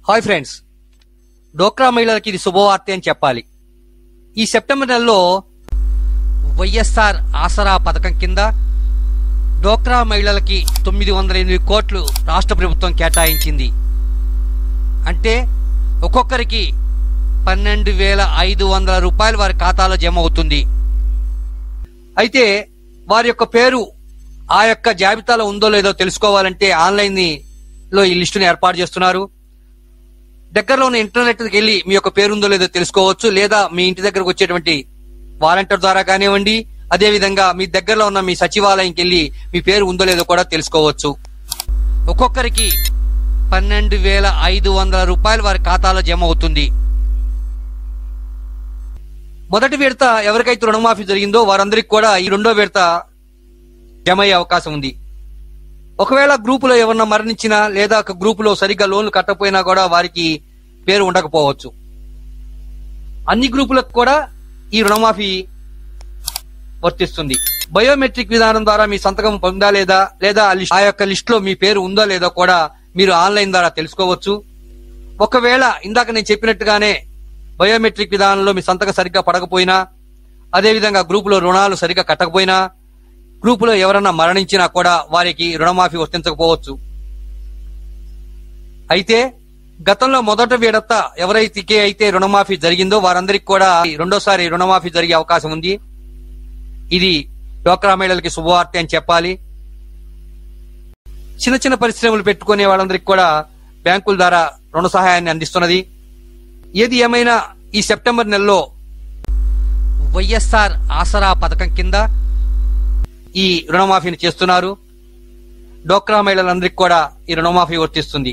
hi friends డోక్రా మహిళలకి ఇది శుభవార్త అని చెప్పాలి ఈ సెప్టెంబర్ నెలలో వైఎస్ఆర్ ఆసరా పథకం కింద డోక్రా మహిళలకి తొమ్మిది వందల ఎనిమిది కోట్లు రాష్ట్ర ప్రభుత్వం కేటాయించింది అంటే ఒక్కొక్కరికి పన్నెండు వేల ఐదు వందల రూపాయలు వారి ఖాతాలో జమ అవుతుంది అయితే వారి యొక్క పేరు ఆ యొక్క జాబితాలో ఉందో లేదో తెలుసుకోవాలంటే ఆన్లైన్ ని లో ఈ లిస్టుని ఏర్పాటు చేస్తున్నారు దగ్గరలో ఉన్న ఇంటర్నెట్ కి వెళ్ళి మీ యొక్క పేరు ఉందో లేదో తెలుసుకోవచ్చు లేదా మీ ఇంటి దగ్గరకు వచ్చేటువంటి వాలంటీర్ ద్వారా కానివ్వండి అదే విధంగా మీ దగ్గరలో ఉన్న మీ సచివాలయంకి వెళ్ళి మీ పేరు ఉందో లేదో కూడా తెలుసుకోవచ్చు ఒక్కొక్కరికి పన్నెండు వేల ఐదు వందల రూపాయలు వారి ఖాతాలో జమ అవుతుంది మొదటి విడత ఎవరికైతే రుణమాఫీ జరిగిందో వారందరికి కూడా ఈ రెండో విడత జమ అయ్యే అవకాశం ఉంది ఒకవేళ గ్రూపులో ఎవరన్నా మరణించినా లేదా ఒక గ్రూపులో సరిగ్గా లోన్లు కట్టకపోయినా కూడా వారికి పేరు ఉండకపోవచ్చు అన్ని గ్రూపులకు కూడా ఈ రుణమాఫీ వర్తిస్తుంది బయోమెట్రిక్ విధానం ద్వారా మీ సంతకం పొందా లేదా లేదా ఆ లిస్ట్- ఆ యొక్క లిస్ట్ లో మీ పేరు ఉందో లేదో కూడా మీరు ఆన్లైన్ ద్వారా తెలుసుకోవచ్చు ఒకవేళ ఇందాక నేను చెప్పినట్టుగానే బయోమెట్రిక్ విధానంలో మీ సంతకం సరిగ్గా పడకపోయినా అదేవిధంగా గ్రూపులో రుణాలు సరిగ్గా కట్టకపోయినా గ్రూపులో ఎవరన్నా మరణించినా కూడా వారికి రుణమాఫీ వర్తించకపోవచ్చు అయితే గతంలో మొదట విడత ఎవరైతే అయితే రుణమాఫీ జరిగిందో వారందరికి కూడా రెండోసారి రుణమాఫీ జరిగే అవకాశం ఉంది ఇది డోక్రా మహిళలకి శుభవార్త అని చెప్పాలి చిన్న చిన్న పరిశ్రమలు పెట్టుకునే వాళ్ళందరికీ కూడా బ్యాంకుల ద్వారా రుణ సహాయాన్ని అందిస్తున్నది ఏది ఏమైనా ఈ సెప్టెంబర్ నెలలో వైఎస్ఆర్ ఆసరా పథకం కింద ఈ రుణమాఫీని చేస్తున్నారు డోక్రా మహిళలందరికీ కూడా ఈ రుణమాఫీ వర్తిస్తుంది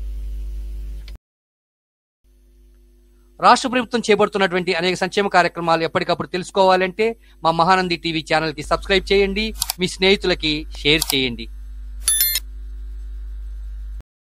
రాష్ట్ర ప్రభుత్వం చేపడుతున్నటువంటి అనేక సంక్షేమ కార్యక్రమాలు ఎప్పటికప్పుడు తెలుసుకోవాలంటే మా మహానంది టీవీ ఛానల్ కి సబ్స్క్రైబ్ చేయండి మీ స్నేహితులకి షేర్ చేయండి